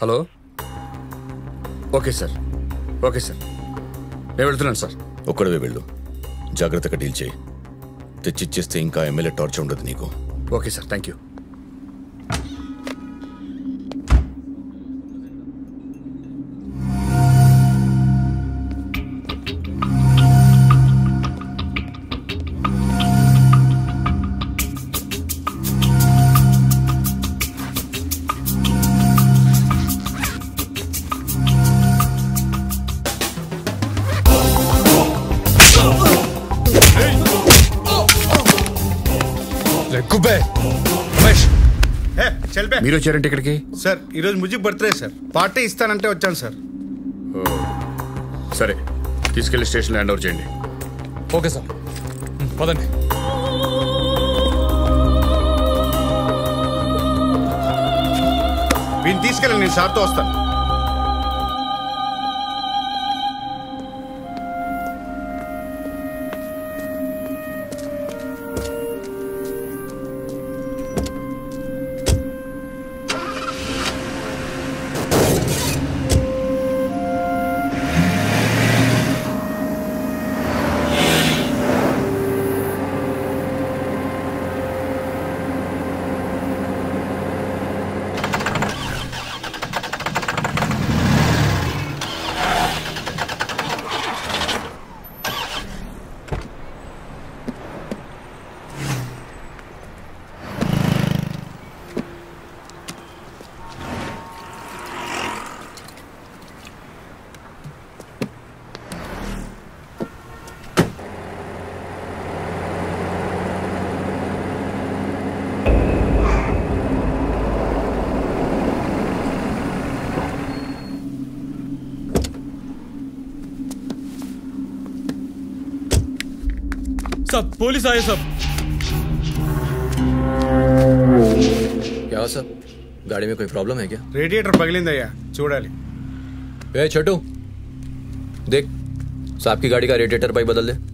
Hello okay sir okay sir నేను వెళ్తున్నాను sir ఒక్కడవే వెళ్ళు జాగ్రత్తగా డీల్ చేయి తెచ్చిచ్చేస్తే ఇంకా ఎమ్మెల్యే టార్చర్ ఉండదు నీకు ఓకే సార్ థ్యాంక్ యూ గుబ్బే రమేష్ ఏ, చెల్పే మీరు వచ్చారంటే ఇక్కడికి సార్ ఈరోజు ముజిబ్ బర్త్డే సార్ పార్టీ ఇస్తానంటే వచ్చాను సార్ సరే తీసుకెళ్లి స్టేషన్ హ్యాండ్ ఓవర్ చేయండి ఓకే సార్ పదండి వీడిని తీసుకెళ్ళి నేను సార్తో వస్తాను सब पुलिस आए सब क्या हुआ सब गाड़ी में कोई प्रॉब्लम है क्या రేడియేటర్ పగిలిందయ్యా చూడాలి ए छोटू देख साहब की गाड़ी का रेडिएटर पाइप बदल दे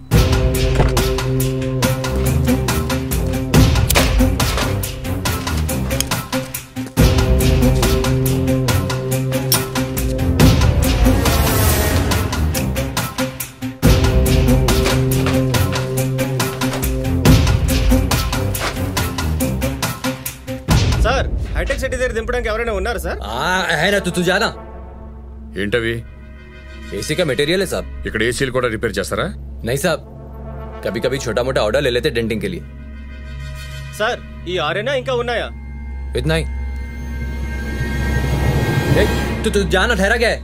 సార్ హైటెక్ సిటీ దగ్గర దింపడానికి ఎవరైనా ఉన్నారు సార్ हाँ है ना तू तू जाना ఏంటవి एसी का मटेरियल है साहब ఇక్కడ ఏసీలు కూడా రిపేర్ చేస్తారా नहीं साहब कभी कभी छोटा मोटा ऑर्डर ले लेते डेंटिंग के लिए సార్ ఈ ఆరేనా ఇంకా ఉన్నాయా इतना ही ए, तू तू जाना ठहरा क्या है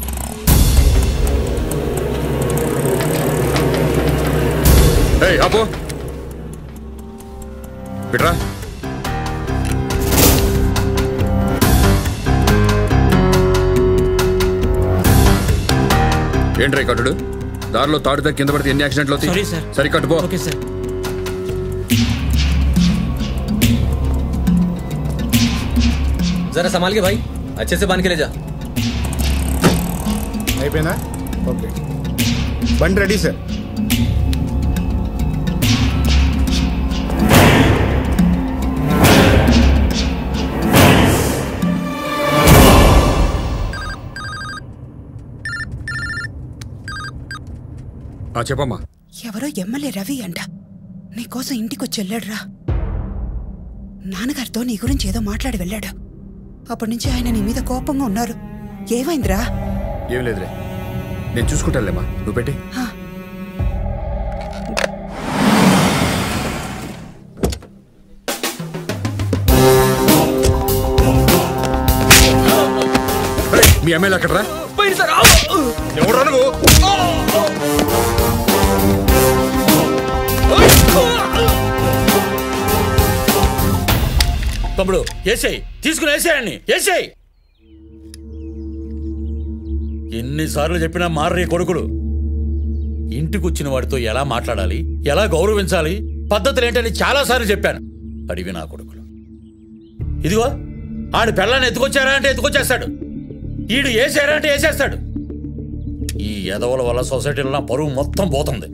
ఏయ్ ఆపు ఇట్రా ఏంట్రా ఈ కట్టుడు దారిలో తాడు దగ్గర కింద పడితే ఎన్ని యాక్సిడెంట్లు అవుతాయి Sorry, sir. సరి కట్టుపో ओके सर जरा संभाल के भाई अच्छे से बांध के ले जा అయిపోయిందా ఓకే బండి రెడీ సార్ ఆ చెప్పమ్మా ఎవరో ఎమ్మెల్యే రవి అంట నీకోసం ఇంటికొచ్చి వెళ్ళాడురా నాన్నగారితో నీ గురించి ఏదో మాట్లాడి వెళ్ళాడు అప్పటి నుంచి ఆయన నీ మీద కోపంగా ఉన్నారు ఏమైందిరా ఏం లేదులే నేను చూసుకుంటానులేమ్మా నువ్వు పెట్టి హా. ఏయ్, మీ ఎమ్మెల్యే అక్కడరా ఎవరు నువ్వు తమ్ముడు వేసేయి తీసుకుని వేసేయండి వేసేయి ఎన్నిసార్లు చెప్పినా మారరే కొడుకులు ఇంటికి వచ్చిన వాడితో ఎలా మాట్లాడాలి ఎలా గౌరవించాలి పద్ధతులు ఏంటని చాలాసార్లు చెప్పాను అడివి నా కొడుకులు ఇదిగో ఆడి పిల్లని ఎత్తుకొచ్చారా అంటే ఎత్తుకొచ్చేస్తాడు ఈడు వేసారా అంటే వేసేస్తాడు ఈ ఎదవల వల్ల సొసైటీలో నా పరువు మొత్తం పోతుంది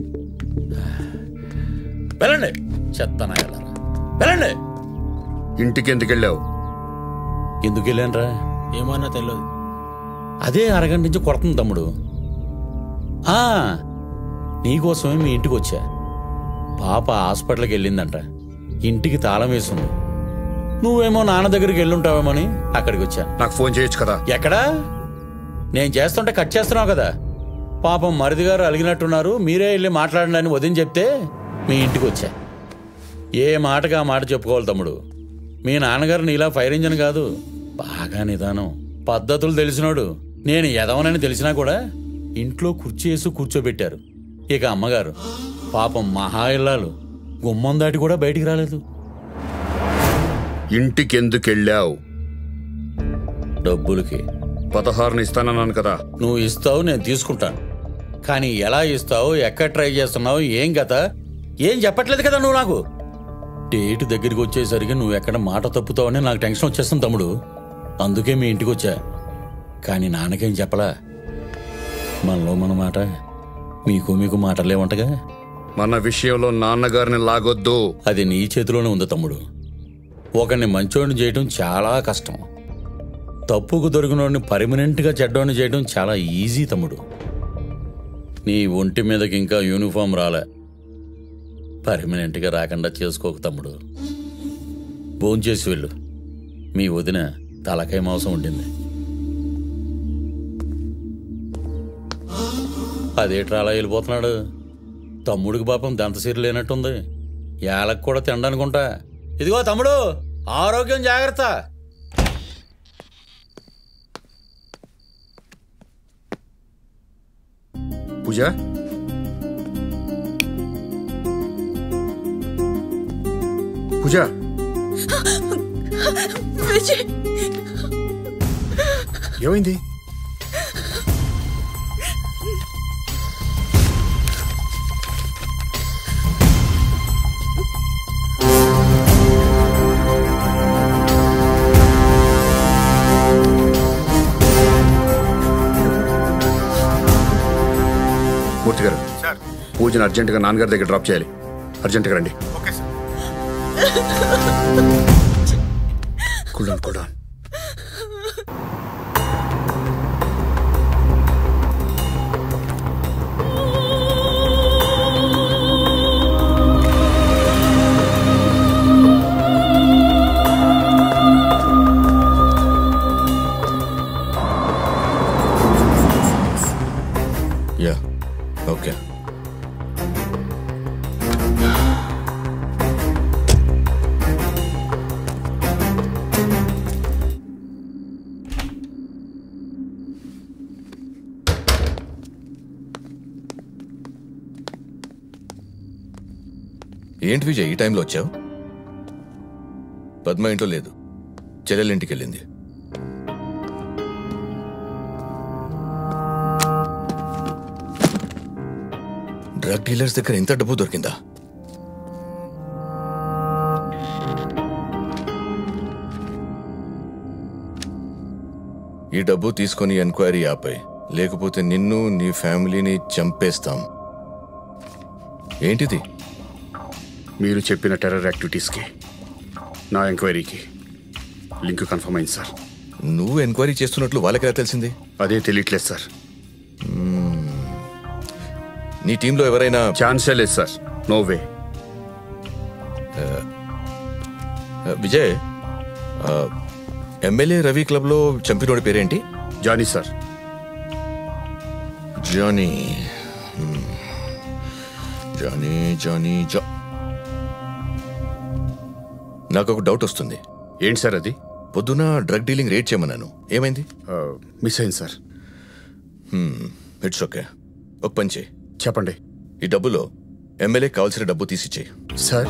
వెళ్ళండి చెత్త నాయలారా వెళ్ళండి ఇంటికి ఎందుకు వెళ్ళావు ఎందుకు వెళ్ళానరా ఏమన్నా తెలియదు అదే అరగంట నుంచి కొడుతుంది తమ్ముడు ఆ, నీకోసమే మీ ఇంటికి వచ్చా పాప హాస్పిటల్కి వెళ్ళిందంట ఇంటికి తాళం వేసింది నువ్వేమో నాన్న దగ్గరికి వెళ్ళుంటావేమని అక్కడికి వచ్చా నాకు ఫోన్ చేయొచ్చు కదా ఎక్కడా నేను చేస్తుంటే కట్ చేస్తున్నావు కదా పాపం మరిది గారు అలిగినట్టున్నారు మీరే వెళ్ళి మాట్లాడండి అని వదిన చెప్తే మీ ఇంటికి వచ్చా ఏ మాటగా ఆ మాట చెప్పుకోవాలి తమ్ముడు మీ నాన్నగారు నీలా ఫైర్ ఇంజన్ కాదు బాగా నిదానం పద్ధతులు తెలిసినోడు నేను ఎదవనని తెలిసినా కూడా ఇంట్లో కుర్చీ వేసి కూర్చోబెట్టారు ఇక అమ్మగారు పాపం మహా ఇల్లాలు గుమ్మం దాటి కూడా బయటికి రాలేదు ఇంటికి ఎందుకు వెళ్ళావు డబ్బులకి పదహారుని ఇస్తానన్నాను కదా నువ్వు ఇస్తావు నేను తీసుకుంటాను కానీ ఎలా ఇస్తావు ఎక్కడ ట్రై చేస్తున్నావు ఏం కథ ఏం చెప్పట్లేదు కదా నువ్వు నాకు డేట్ దగ్గరికి వచ్చేసరికి నువ్వు ఎక్కడ మాట తప్పుతావని నాకు టెన్షన్ వచ్చేస్తుంది తమ్ముడు అందుకే మీ ఇంటికి వచ్చా కానీ నాన్నకేం చెప్పలా మనలో మన మాట మీకు మీకు మాటలే ఉంటగా మన విషయంలో నాన్నగారిని లాగొద్దు అది నీ చేతిలోనే ఉంది తమ్ముడు ఒకరిని మంచోడిని చేయడం చాలా కష్టం తప్పుకు దొరికినోడిని పర్మనెంట్గా చెడ్డోడిని చేయడం చాలా ఈజీ తమ్ముడు నీ ఒంటి మీదకి ఇంకా యూనిఫామ్ రాలే పర్మనెంట్గా రాకుండా చేసుకోక తమ్ముడు భోంచేసి వెళ్ళు మీ వదిన తలకాయ మాంసం ఉండింది అదేట్రా అలా వెళ్ళిపోతున్నాడు తమ్ముడికి పాపం దంతసీర లేనట్టుంది ఏళ్ళకు కూడా తినడానుకుంటా ఇదిగో తమ్ముడు ఆరోగ్యం జాగ్రత్త పూజ పూజ విజయ్ ఏమైంది మూర్తి గారు సార్ పూజను అర్జెంటుగా నాన్నగారి దగ్గర డ్రాప్ చేయాలి అర్జెంటుగా రండి ఓకే సార్ కూడాన్ కూడాన్ యా ఓకే ఏంటి విజయ్ ఈ టైంలో వచ్చావు పద్మ ఇంట్లో లేదు చెల్లెలింటికి వెళ్ళింది డ్రగ్ డీలర్స్ దగ్గర ఇంత డబ్బు దొరికిందా ఈ డబ్బు తీసుకొని ఎంక్వైరీ ఆపై లేకపోతే నిన్ను నీ ఫ్యామిలీని చంపేస్తాం ఏంటిది మీరు చెప్పిన టెర్రర్ యాక్టివిటీస్కి నా ఎంక్వైరీకి లింక్ కన్ఫర్మ్ అయింది సార్ నువ్వు ఎంక్వైరీ చేస్తున్నట్లు వాళ్ళకెలా తెలిసింది అదే తెలియట్లేదు సార్ నీ టీంలో ఎవరైనా ఛాన్సే లేదు సార్ నో వే విజయ్ ఆ, ఎమ్మెల్యే రవి క్లబ్లో చంపినోడి పేరేంటి Johnny sir Johnny hmm. Johnny Johnny జా నాకు ఒక డౌట్ వస్తుంది ఏంటి సార్ అది పొద్దున డ్రగ్ డీలింగ్ రేట్ చేయమన్నాను ఏమైంది ఆ, మిస్ అయింది సార్ ఇట్స్ ఓకే ఒక పని చేయి చెప్పండి ఈ డబ్బులో ఎమ్మెల్యే కావాల్సిన డబ్బు తీసిచ్చేయి సార్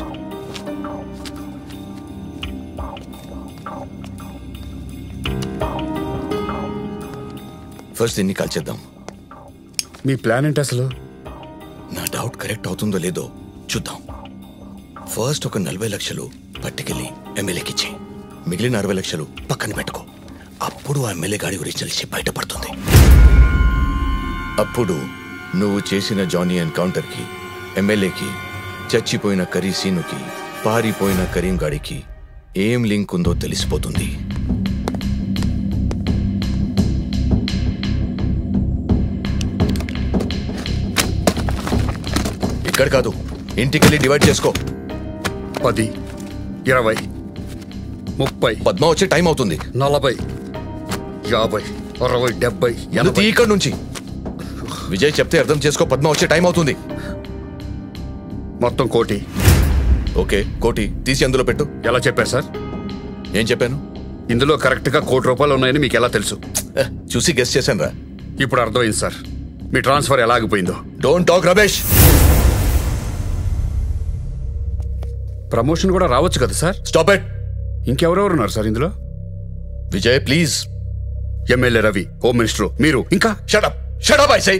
ఫస్ట్ దీన్ని కాల్ చేద్దాం మీ ప్లాన్ ఏంటి అసలు నా డౌట్ కరెక్ట్ అవుతుందో లేదో చూద్దాం ఫస్ట్ ఒక నలభై లక్షలు పట్టుకెళ్ళి ఎమ్మెల్యేకి ఇచ్చేయి మిగిలిన అరవై లక్షలు పక్కన పెట్టుకో అప్పుడు ఆ ఎమ్మెల్యే గాడి గురించి తెలిసి బయటపడుతుంది అప్పుడు నువ్వు చేసిన జానీ ఎన్కౌంటర్కి ఎమ్మెల్యేకి చచ్చిపోయిన కరీ సీనుకి పారిపోయిన కరీం గాడికి ఏం లింక్ ఉందో తెలిసిపోతుంది ఇక్కడ కాదు ఇంటికెళ్ళి డివైడ్ చేసుకో పది ఇరవై ముప్పై పద్మ వచ్చే టైం అవుతుంది నలభై యాభై అరవై డెబ్బై ముందు ఎనభై తీ ఇక్కడ నుంచి విజయ్ చెప్తే అర్థం చేసుకో పద్మ వచ్చే టైం అవుతుంది మొత్తం కోటి ఓకే కోటి తీసి అందులో పెట్టు ఎలా చెప్పారు సార్ ఏం చెప్పాను ఇందులో కరెక్ట్గా కోటి రూపాయలు ఉన్నాయని మీకు ఎలా తెలుసు eh, చూసి గెస్ట్ చేశాను రా ఇప్పుడు అర్థమైంది సార్ మీ ట్రాన్స్ఫర్ ఎలా ఆగిపోయిందో డోంట్ టాక్ రమేష్ ప్రమోషన్ కూడా రావచ్చు కదా సార్ స్టాప్ ఇట్ ఇంకెవరెవరు ఉన్నారు సార్ ఇందులో Vijay please MLA Ravi home minister మీరు ఇంకా షడప్ షడప్ ఐ సై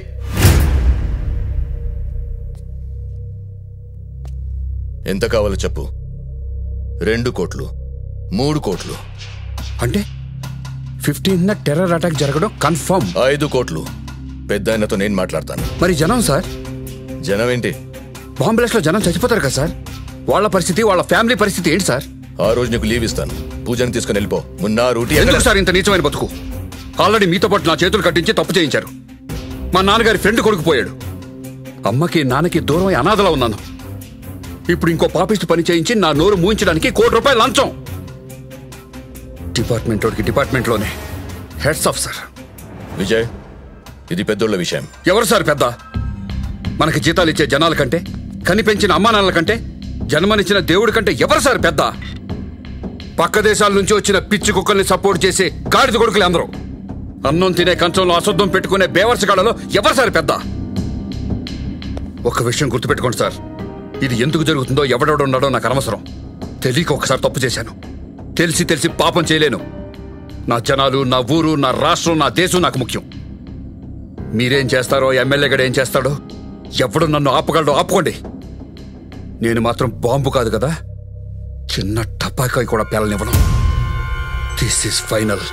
ఎంత కావాలో చెప్పు రెండు కోట్లు మూడు కోట్లు అంటే ఫిఫ్టీన్ టెర్రర్ అటాక్ జరగడం కన్ఫర్మ్ ఐదు కోట్లు పెద్ద ఆయనతో నేను మాట్లాడతాను మరి జనం సార్ జనం ఏంటి బాంబ్ లో జనం చచ్చిపోతారు కదా సార్ వాళ్ళ పరిస్థితి వాళ్ళ ఫ్యామిలీ పరిస్థితి ఏంటి సార్ ఆ రోజు నీకు లీవ్ ఇస్తాను పూజని తీసుకుని వెళ్ళిపో మున్నా రూటీ ఎక్కడ? ఎందుకు సార్ ఇంత నీచమైన బతుకు ఆల్రెడీ మీతో పాటు నా చేతులు కట్టించి తప్పు చేయించారు మా నాన్నగారి ఫ్రెండ్ కొడుకు పోయాడు అమ్మకి నాన్నకి దూరమై అనాథలా ఉన్నాను ఇప్పుడు ఇంకో పాపిస్ట్ పని చేయించి నా నోరు మూయించడానికి కోటి రూపాయలు లంచం డిపార్ట్మెంట్ వాడికి డిపార్ట్మెంట్లోనే హెడ్స్ ఆఫ్ సార్ విజయ్ ఇది పెద్దోళ్ళ విషయం ఎవరు సార్ పెద్ద మనకి జీతాలు ఇచ్చే జనాల కంటే కని పెంచిన అమ్మానాన్నల కంటే జన్మనిచ్చిన దేవుడి కంటే ఎవరు సార్ పెద్ద పక్క దేశాల నుంచి వచ్చిన పిచ్చి కుక్కల్ని సపోర్ట్ చేసే గాడిద కొడుకులు అందరూ అన్నం తినే కంచంలో అశుద్ధం పెట్టుకునే బేవర్స్ గాళ్ళలో ఎవరు సార్ పెద్ద ఒక విషయం గుర్తుపెట్టుకోండి సార్ ఇది ఎందుకు జరుగుతుందో ఎవడెవడు ఉన్నాడో నాకు అనవసరం తెలియక ఒకసారి తప్పు చేశాను తెలిసి తెలిసి పాపం చేయలేను నా జనాలు నా ఊరు నా రాష్ట్రం నా దేశం నాకు ముఖ్యం మీరేం చేస్తారో ఎమ్మెల్యే గడు ఏం చేస్తాడో ఎవడు నన్ను ఆపగలడో ఆపుకోండి నేను మాత్రం బాంబు కాదు కదా చిన్న టపాకాయ కూడా పేలనివ్వను this is final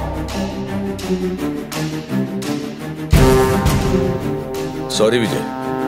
sorry Vijay